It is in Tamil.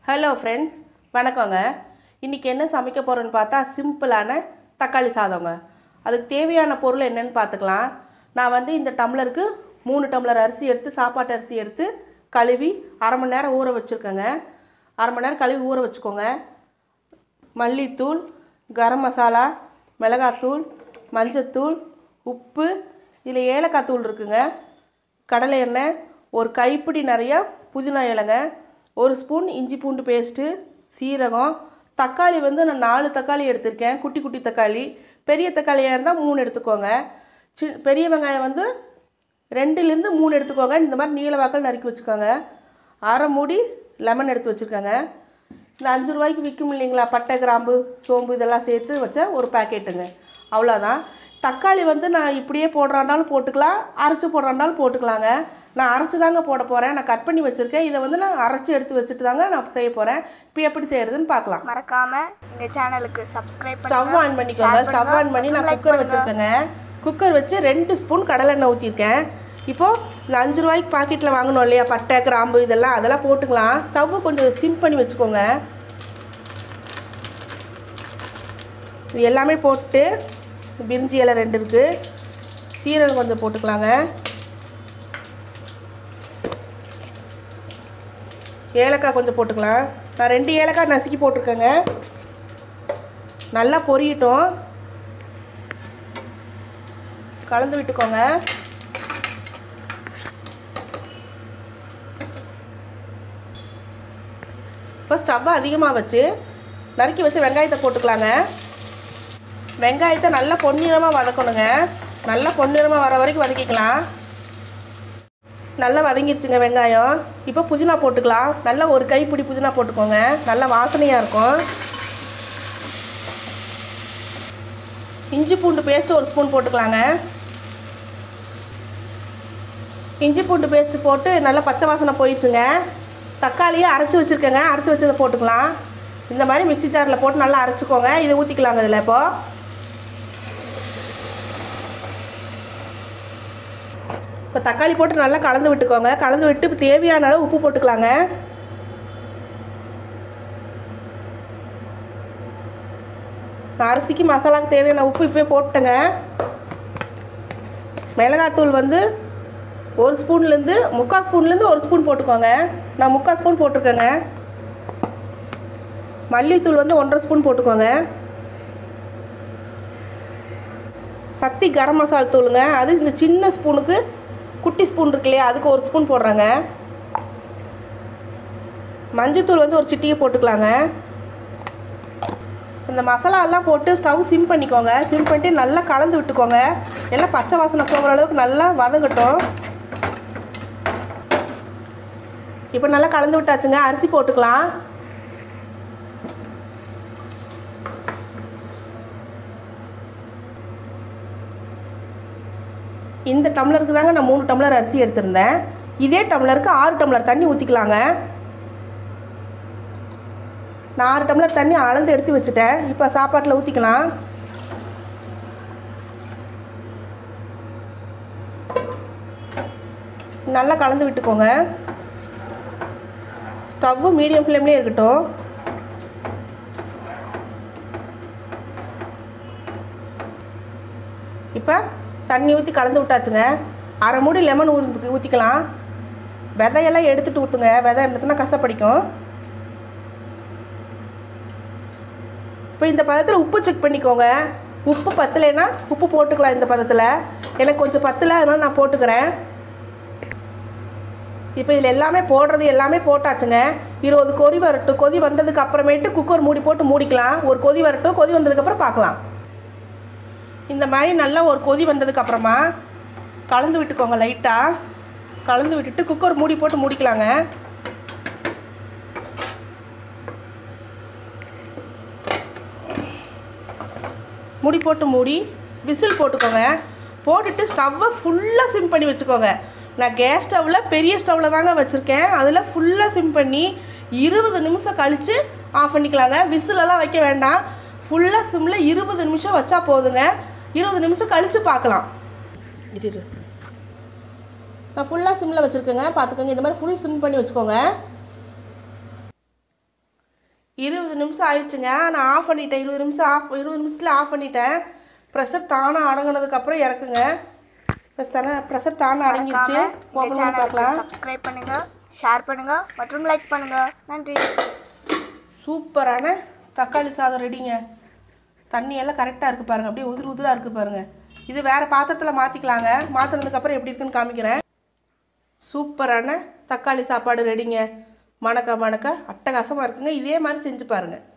ஹலோ ஃப்ரெண்ட்ஸ் வணக்கங்க இன்றைக்கி என்ன சமைக்க போகிறோன்னு பார்த்தா சிம்பிளான தக்காளி சாதங்க அதுக்கு தேவையான பொருள் என்னன்னு பார்த்துக்கலாம் நான் வந்து இந்த டம்ளருக்கு மூணு டம்ளர் அரிசி எடுத்து சாப்பாட்டு அரிசி எடுத்து கழுவி அரை மணி நேரம் ஊற வச்சுருக்கேங்க அரை மணி நேரம் கழுவி ஊற வச்சுக்கோங்க மல்லித்தூள் கரம் மசாலா மிளகாத்தூள் மஞ்சத்தூள் உப்பு இதில் ஏலக்காய் தூள் இருக்குங்க கடலை எண்ணெய் ஒரு கைப்பிடி நிறைய புதினா இலைங்க ஒரு ஸ்பூன் இஞ்சி பூண்டு பேஸ்ட்டு சீரகம் தக்காளி வந்து நான் நாலு தக்காளி எடுத்திருக்கேன் குட்டி குட்டி தக்காளி பெரிய தக்காளியாக இருந்தால் மூணு எடுத்துக்கோங்க சி பெரிய வெங்காயம் வந்து ரெண்டுலேருந்து மூணு எடுத்துக்கோங்க இந்த மாதிரி நீல வாக்கல் நறுக்கி வச்சுக்கோங்க அரை மூடி லெமன் எடுத்து வச்சுருக்கேங்க இந்த அஞ்சு ரூபாய்க்கு விற்கும் இல்லைங்களா பட்டை கிராம்பு சோம்பு இதெல்லாம் சேர்த்து வச்ச ஒரு பாக்கெட்டுங்க அவ்வளோதான் தக்காளி வந்து நான் இப்படியே போடுறாண்டாலும் போட்டுக்கலாம் அரைச்சி போடுறாண்டாலும் போட்டுக்கலாங்க நான் அரைச்சி தாங்க போட போகிறேன் நான் கட் பண்ணி வச்சுருக்கேன் இதை வந்து நான் அரைச்சி எடுத்து வச்சுட்டு தாங்க நான் செய்ய போகிறேன் இப்போ எப்படி செய்யறதுன்னு பார்க்கலாம் மறக்காம எங்க சேனலுக்கு சப்ஸ்கிரைப் ஸ்டவ் ஆன் பண்ணிக்கோங்க ஸ்டவ் ஆன் பண்ணி நான் குக்கர் வச்சுருக்கேங்க குக்கர் வச்சு ரெண்டு ஸ்பூன் கடலெண்ணெய் ஊற்றிருக்கேன் இப்போது இந்த அஞ்சு ரூபாய்க்கு பாக்கெட்டில் வாங்கணும் இல்லையா பட்டை கிராம்பு இதெல்லாம் அதெல்லாம் போட்டுக்கலாம் ஸ்டவ்வை கொஞ்சம் சிம் பண்ணி வச்சுக்கோங்க இது எல்லாமே போட்டு பிரிஞ்சி இலை ரெண்டு இருக்குது சீரகம் கொஞ்சம் போட்டுக்கலாங்க ஏலக்காய் கொஞ்சம் போட்டுக்கலாம் நான் ரெண்டு ஏலக்காய் நசுக்கி போட்டிருக்கேங்க நல்லா பொரியட்டும் கலந்து விட்டுக்கோங்க இப்போ ஸ்டவ்வை அதிகமாக வச்சு நறுக்கி வச்சு வெங்காயத்தை போட்டுக்கலாங்க வெங்காயத்தை நல்லா பொன்னிறமாக வதக்கணுங்க நல்லா பொன்னிறமாக வர வரைக்கும் வதக்கிக்கலாம் நல்லா வதங்கிருச்சுங்க வெங்காயம் இப்போ புதினா போட்டுக்கலாம் நல்லா ஒரு கைப்பிடி புதினா போட்டுக்கோங்க நல்லா வாசனையாக இருக்கும் இஞ்சி பூண்டு பேஸ்ட்டு ஒரு ஸ்பூன் போட்டுக்கலாங்க இஞ்சி பூண்டு பேஸ்ட்டு போட்டு நல்லா பச்சை வாசனை போயிடுச்சுங்க தக்காளியை அரைச்சி வச்சுருக்கேங்க அரைச்சி வச்சதை போட்டுக்கலாம் இந்த மாதிரி மிக்ஸி ஜாரில் போட்டு நல்லா அரைச்சிக்கோங்க இதை ஊற்றிக்கலாங்க இதில் இப்போது இப்போ தக்காளி போட்டு நல்லா கலந்து விட்டுக்கோங்க கலந்து விட்டு இப்போ தேவையான அளவு உப்பு போட்டுக்கலாங்க நான் அரிசிக்கு மசாலாவுக்கு தேவையான உப்பு இப்போயே போட்டுட்டேங்க மிளகாத்தூள் வந்து ஒரு ஸ்பூன்லேருந்து முக்கால் ஸ்பூன்லேருந்து ஒரு ஸ்பூன் போட்டுக்கோங்க நான் முக்கால் ஸ்பூன் போட்டிருக்கேங்க மல்லித்தூள் வந்து ஒன்றரை ஸ்பூன் போட்டுக்கோங்க சக்தி கரம் மசாலா தூளுங்க அது இந்த சின்ன ஸ்பூனுக்கு குட்டி ஸ்பூன் இருக்கு இல்லையா அதுக்கு ஒரு ஸ்பூன் போடுறேங்க மஞ்சத்தூள் வந்து ஒரு சிட்டியை போட்டுக்கலாங்க இந்த மசாலா எல்லாம் போட்டு ஸ்டவ் சிம் பண்ணிக்கோங்க சிம் பண்ணிட்டு நல்லா கலந்து விட்டுக்கோங்க எல்லாம் பச்சை வாசனை போகிற அளவுக்கு நல்லா வதங்கட்டும் இப்போ நல்லா கலந்து விட்டாச்சுங்க அரிசி போட்டுக்கலாம் இந்த டம்ளருக்கு தாங்க நான் மூணு டம்ளர் அரிசி எடுத்திருந்தேன் இதே டம்ளருக்கு ஆறு டம்ளர் தண்ணி ஊற்றிக்கலாங்க நான் ஆறு டம்ளர் தண்ணி அளந்து எடுத்து வச்சுட்டேன் இப்போ சாப்பாட்டில் ஊற்றிக்கலாம் நல்லா கலந்து விட்டுக்கோங்க ஸ்டவ்வு மீடியம் ஃப்ளேம்லேயே இருக்கட்டும் இப்போ தண்ணி ஊற்றி கலந்து விட்டாச்சுங்க அரை மூடி லெமன் ஊற்றி ஊற்றிக்கலாம் விதையெல்லாம் எடுத்துகிட்டு ஊற்றுங்க விதை இருந்துச்சுன்னா கசப்படிக்கும் இப்போ இந்த பதத்தில் உப்பு செக் பண்ணிக்கோங்க உப்பு பத்தலைன்னா உப்பு போட்டுக்கலாம் இந்த பதத்தில் எனக்கு கொஞ்சம் பத்தலை அதனால் நான் போட்டுக்கிறேன் இப்போ இதில் எல்லாமே போடுறது எல்லாமே போட்டாச்சுங்க இருபது கொதி வரட்டும் கொதி வந்ததுக்கு அப்புறமேட்டு குக்கர் மூடி போட்டு மூடிக்கலாம் ஒரு கொதி வரட்டும் கொதி வந்ததுக்கப்புறம் பார்க்கலாம் இந்த மாதிரி நல்லா ஒரு கொதி வந்ததுக்கு அப்புறமா கலந்து விட்டுக்கோங்க லைட்டாக கலந்து விட்டுட்டு குக்கர் மூடி போட்டு மூடிக்கலாங்க மூடி போட்டு மூடி விசில் போட்டுக்கோங்க போட்டுட்டு ஸ்டவ்வை ஃபுல்லாக சிம் பண்ணி வச்சுக்கோங்க நான் கேஸ் ஸ்டவ்வில் பெரிய ஸ்டவ்வில் தாங்க வச்சுருக்கேன் அதில் ஃபுல்லாக சிம் பண்ணி இருபது நிமிஷம் கழித்து ஆஃப் பண்ணிக்கலாங்க விசிலெல்லாம் வைக்க வேண்டாம் ஃபுல்லாக சிம்மில் இருபது நிமிஷம் வச்சா போதுங்க இருபது நிமிஷம் கழித்து பார்க்கலாம் இரு இரு. நான் ஃபுல்லாக சிம்மில் வச்சுருக்கேங்க பார்த்துக்கோங்க இந்த மாதிரி ஃபுல் சிம் பண்ணி வச்சுக்கோங்க இருபது நிமிஷம் ஆயிடுச்சுங்க நான் ஆஃப் பண்ணிட்டேன் இருபது நிமிஷம் ஆஃப் இருபது நிமிஷத்தில் ஆஃப் பண்ணிட்டேன் ப்ரெஷர் தானாக அடங்குனதுக்கப்புறம் இறக்குங்க ப்ரெஸ் தானே ப்ரெஷர் தானே அடங்கிருச்சு எங்கள் ஓப்பன் பண்ணி சேனலுக்கு பார்க்கலாம் சப்ஸ்கிரைப் பண்ணுங்க ஷேர் பண்ணுங்க மற்றும் லைக் பண்ணுங்க நன்றி சூப்பரான தக்காளி சாதம் ரெடிங்க தண்ணி எல்லாம் கரெக்டாக இருக்குது பாருங்கள் அப்படியே உதிர் உதிராக இருக்குது பாருங்கள் இது வேறு பாத்திரத்தில் மாற்றிக்கலாங்க மாற்றினதுக்கப்புறம் எப்படி இருக்குன்னு காமிக்கிறேன் சூப்பரான தக்காளி சாப்பாடு ரெடிங்க மணக்க மணக்க அட்டகாசமாக இருக்குங்க இதே மாதிரி செஞ்சு பாருங்கள்